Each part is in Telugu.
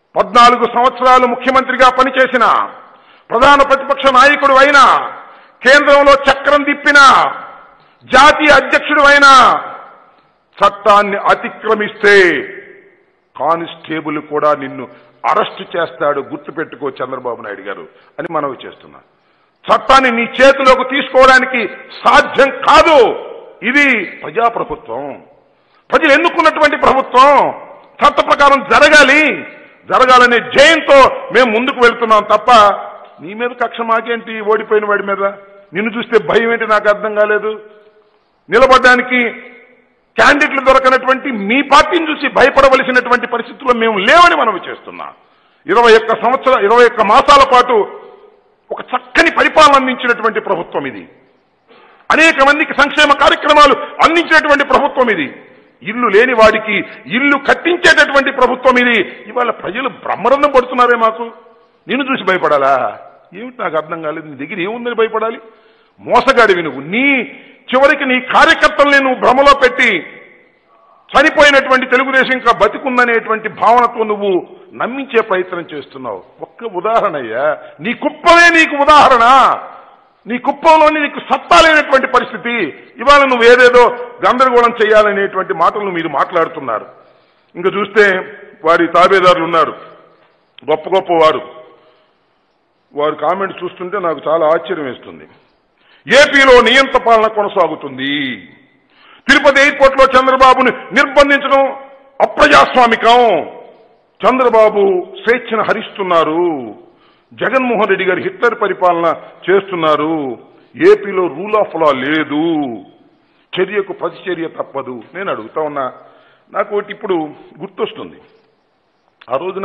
పద్నాలుగు సంవత్సరాలు ముఖ్యమంత్రిగా పనిచేసిన ప్రధాన ప్రతిపక్ష నాయకుడు అయిన కేంద్రంలో చక్రం తిప్పిన జాతీయ అధ్యక్షుడు అయిన చట్టాన్ని అతిక్రమిస్తే కానిస్టేబుల్ కూడా నిన్ను అరెస్టు చేస్తాడు గుర్తుపెట్టుకో చంద్రబాబు నాయుడు గారు అని మనవి చేస్తున్నా చట్టాన్ని నీ చేతిలోకి తీసుకోవడానికి సాధ్యం కాదు ఇది ప్రజాప్రభుత్వం ప్రజలు ఎన్నుకున్నటువంటి ప్రభుత్వం చట్ట ప్రకారం జరగాలి జరగాలనే జయంతో మేము ముందుకు వెళ్తున్నాం తప్ప నీ మీద కక్ష మాకేంటి ఓడిపోయిన వాడి మీద నిన్ను చూస్తే భయం ఏంటి నాకు అర్థం కాలేదు నిలబడడానికి క్యాండిడేట్లు దొరకనటువంటి మీ పార్టీని చూసి భయపడవలసినటువంటి పరిస్థితుల్లో మేము లేవని మనం చేస్తున్నాం ఇరవై ఒక్క సంవత్సర ఇరవై ఒక్క మాసాల పాటు ఒక చక్కని పరిపాలన అందించినటువంటి ప్రభుత్వం ఇది అనేక మందికి సంక్షేమ కార్యక్రమాలు అందించినటువంటి ప్రభుత్వం ఇది ఇల్లు లేని వాడికి ఇల్లు కట్టించేటటువంటి ప్రభుత్వం ఇది ఇవాళ ప్రజలు బ్రహ్మరంధం పడుతున్నారే మాకు నిన్ను చూసి భయపడాలా ఏమిటి నాకు అర్థం కాలేదు నీ దగ్గర ఏముందని భయపడాలి మోసగాడివి నువ్వు నీ చివరికి నీ కార్యకర్తల్ని నువ్వు భ్రమలో పెట్టి చనిపోయినటువంటి తెలుగుదేశం ఇంకా బతికుందనేటువంటి భావనతో నువ్వు నమ్మించే ప్రయత్నం చేస్తున్నావు ఒక్క ఉదాహరణ అయ్యా నీ కుప్పమే నీకు ఉదాహరణ నీ కుప్పంలోని నీకు సత్తా లేనటువంటి పరిస్థితి ఇవాళ నువ్వు ఏదేదో గందరగోళం చేయాలనేటువంటి మాటలు మీరు మాట్లాడుతున్నారు ఇంకా చూస్తే వారి తాబేదారులు ఉన్నారు గొప్ప గొప్ప వారు వారి కామెంట్ చూస్తుంటే నాకు చాలా ఆశ్చర్యం వేస్తుంది ఏపీలో నియంత్ర పాలన కొనసాగుతుంది తిరుపతి ఎయిర్పోర్ట్ లో చంద్రబాబుని నిర్బంధించడం అప్రజాస్వామికం చంద్రబాబు స్వేచ్ఛను హరిస్తున్నారు జగన్మోహన్ రెడ్డి గారు హిట్లర్ పరిపాలన చేస్తున్నారు ఏపీలో రూల్ ఆఫ్ లా లేదు చర్యకు ప్రతిచర్య తప్పదు నేను అడుగుతా ఉన్నా నాకు ఒకటి ఇప్పుడు గుర్తొస్తుంది ఆ రోజున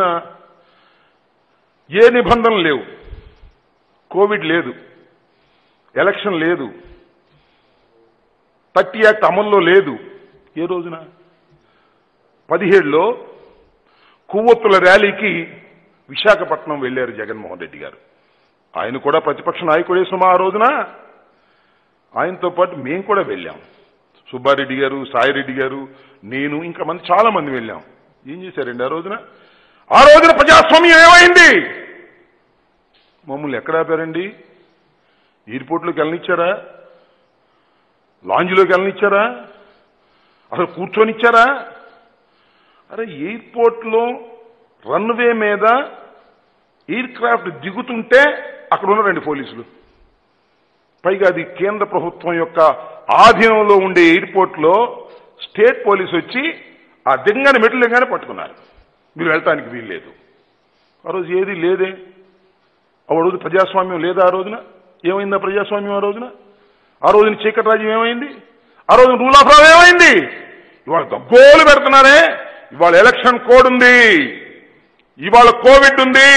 ఏ నిబంధనలు లేవు కోవిడ్ లేదు ఎలక్షన్ లేదు థర్టీ యాక్ట్ అమల్లో లేదు ఏ రోజున పదిహేడులో కొవ్వొత్తుల ర్యాలీకి విశాఖపట్నం వెళ్లారు జగన్మోహన్ రెడ్డి గారు ఆయన కూడా ప్రతిపక్ష నాయకుడే సుమా ఆ రోజున ఆయనతో పాటు మేము కూడా వెళ్ళాం సుబ్బారెడ్డి గారు సాయిరెడ్డి గారు నేను ఇంకా మంది చాలా మంది వెళ్ళాం ఏం చేశారండి ఆ రోజున ఆ రోజున ప్రజాస్వామ్యం ఏమైంది మమ్మల్ని ఎక్కడ ఆపారండి ఎయిర్పోర్ట్లోకి వెళ్ళనిచ్చారా లాంజ్లోకి వెళ్ళనిచ్చారా అసలు కూర్చొనిచ్చారా అరే ఎయిర్పోర్ట్లో రన్వే మీద ఎయిర్ క్రాఫ్ట్ దిగుతుంటే అక్కడ ఉన్నారండి పోలీసులు పైగా అది కేంద్ర ప్రభుత్వం యొక్క ఆధీనంలో ఉండే ఎయిర్పోర్ట్లో స్టేట్ పోలీసు వచ్చి ఆ దిగంగానే మెట్లు దిగగానే పట్టుకున్నారు మీరు వెళ్ళటానికి వీలు లేదు ఆ రోజు ఏది లేదే ఆ రోజు ప్రజాస్వామ్యం లేదా ఆ రోజున ఏమైంది ఆ ప్రజాస్వామ్యం ఆ రోజున ఆ రోజున చీకటి రాజ్యం ఏమైంది ఆ రోజున రూల్ ఆఫ్ లా ఏమైంది ఇవాళ గగ్గోలు పెడుతున్నారే ఇవాళ ఎలక్షన్ కోడ్ ఉంది ఇవాళ కోవిడ్ ఉంది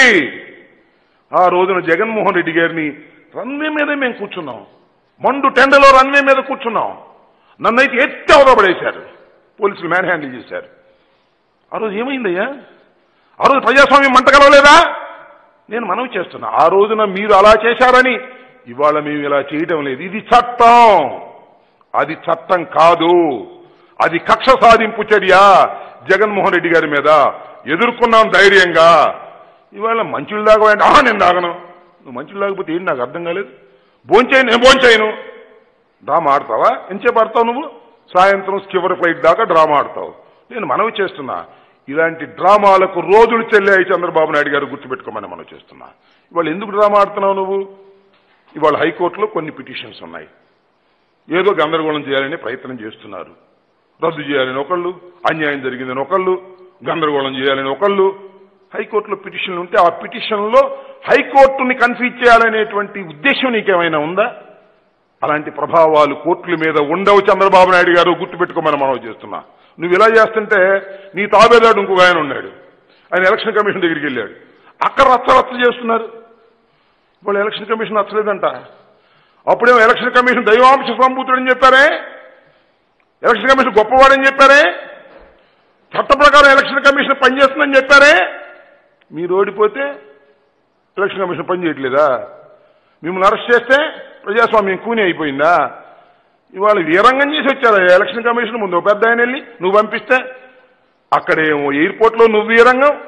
ఆ రోజున జగన్మోహన్ రెడ్డి గారిని రన్వే మీదే మేము కూర్చున్నాం మండు టెండలో రన్వే మీద కూర్చున్నాం నన్నైతే ఎత్తి అవదపడేశారు పోలీసులు మ్యాన్ హ్యాండిల్ చేశారు ఆ రోజు ఏమైందయ్యా ఆ రోజు ప్రజాస్వామ్యం మంట కలవలేదా నేను మనవి చేస్తున్నా ఆ రోజున మీరు అలా చేశారని ఇవాళ మేము ఇలా చేయడం లేదు ఇది చట్టం అది చట్టం కాదు అది కక్ష సాధింపు చర్య జగన్మోహన్ రెడ్డి గారి మీద ఎదుర్కొన్నాం ధైర్యంగా ఇవాళ మంచులు దాగవండి ఆహా నేను దాగను నువ్వు మంచులు దాగపోతే ఏంటి నాకు అర్థం కాలేదు భోంచేయను నేను భోంచేయను డ్రామా ఆడతావా ఎంచేపు ఆడతావు నువ్వు సాయంత్రం చివరి ఫ్లైట్ దాకా డ్రామా ఆడతావు నేను మనవి చేస్తున్నా ఇలాంటి డ్రామాలకు రోజులు చెల్లాయి చంద్రబాబు నాయుడు గారు గుర్తుపెట్టుకోమని మనం చేస్తున్నా ఇవాళ ఎందుకు డ్రామా ఆడుతున్నావు నువ్వు ఇవాళ హైకోర్టులో కొన్ని పిటిషన్స్ ఉన్నాయి ఏదో గందరగోళం చేయాలని ప్రయత్నం చేస్తున్నారు రద్దు చేయాలని ఒకళ్ళు అన్యాయం జరిగిందని ఒకళ్ళు గందరగోళం చేయాలని ఒకళ్ళు హైకోర్టులో పిటిషన్లు ఉంటే ఆ పిటిషన్లో హైకోర్టుని కన్ఫ్యూజ్ చేయాలనేటువంటి ఉద్దేశం నీకేమైనా ఉందా అలాంటి ప్రభావాలు కోర్టుల మీద ఉండవు చంద్రబాబు నాయుడు గారు గుర్తుపెట్టుకోమని మనం చేస్తున్నా నువ్వు ఇలా చేస్తుంటే నీ తాబేదాడు ఇంకొక ఆయన ఉన్నాడు ఆయన ఎలక్షన్ కమిషన్ దగ్గరికి వెళ్ళాడు అక్కడ రచ్చ రచ్చ చేస్తున్నారు వాళ్ళు ఎలక్షన్ కమిషన్ నచ్చలేదంట అప్పుడేమో ఎలక్షన్ కమిషన్ దైవాంశ సంభూతుడని చెప్పారే ఎలక్షన్ కమిషన్ గొప్పవాడని చెప్పారే చట్ట ప్రకారం ఎలక్షన్ కమిషన్ పనిచేస్తుందని చెప్పారే మీరు ఓడిపోతే ఎలక్షన్ కమిషన్ పనిచేయట్లేదా మిమ్మల్ని అరెస్ట్ చేస్తే ప్రజాస్వామ్యం కూని అయిపోయిందా ఇవాళ వీరంగం చేసి వచ్చారు ఎలక్షన్ కమిషన్ ముందు ఓ పెద్ద ఆయన వెళ్ళి నువ్వు పంపిస్తే అక్కడేమో ఎయిర్పోర్ట్లో నువ్వు వీరంగం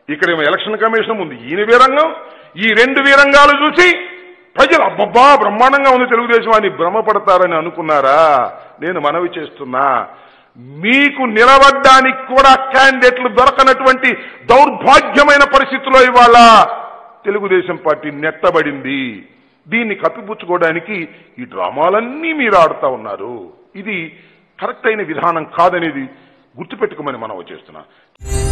ఇక్కడేమో ఎలక్షన్ కమిషన్ ఉంది ఈయన వీరంగం ఈ రెండు వీరంగాలు చూసి ప్రజలు అబ్బబ్బా బ్రహ్మాండంగా ఉంది తెలుగుదేశం అని భ్రమపడతారని అనుకున్నారా నేను మనవి చేస్తున్నా మీకు నిలబడ్డానికి కూడా క్యాండిడేట్లు దొరకనటువంటి దౌర్భాగ్యమైన పరిస్థితిలో ఇవాళ తెలుగుదేశం పార్టీ నెట్టబడింది దీన్ని కప్పిపుచ్చుకోవడానికి ఈ డ్రామాలన్నీ మీరు ఆడుతా ఉన్నారు ఇది కరెక్ట్ అయిన విధానం కాదనేది గుర్తుపెట్టుకోమని మనం చేస్తున్నా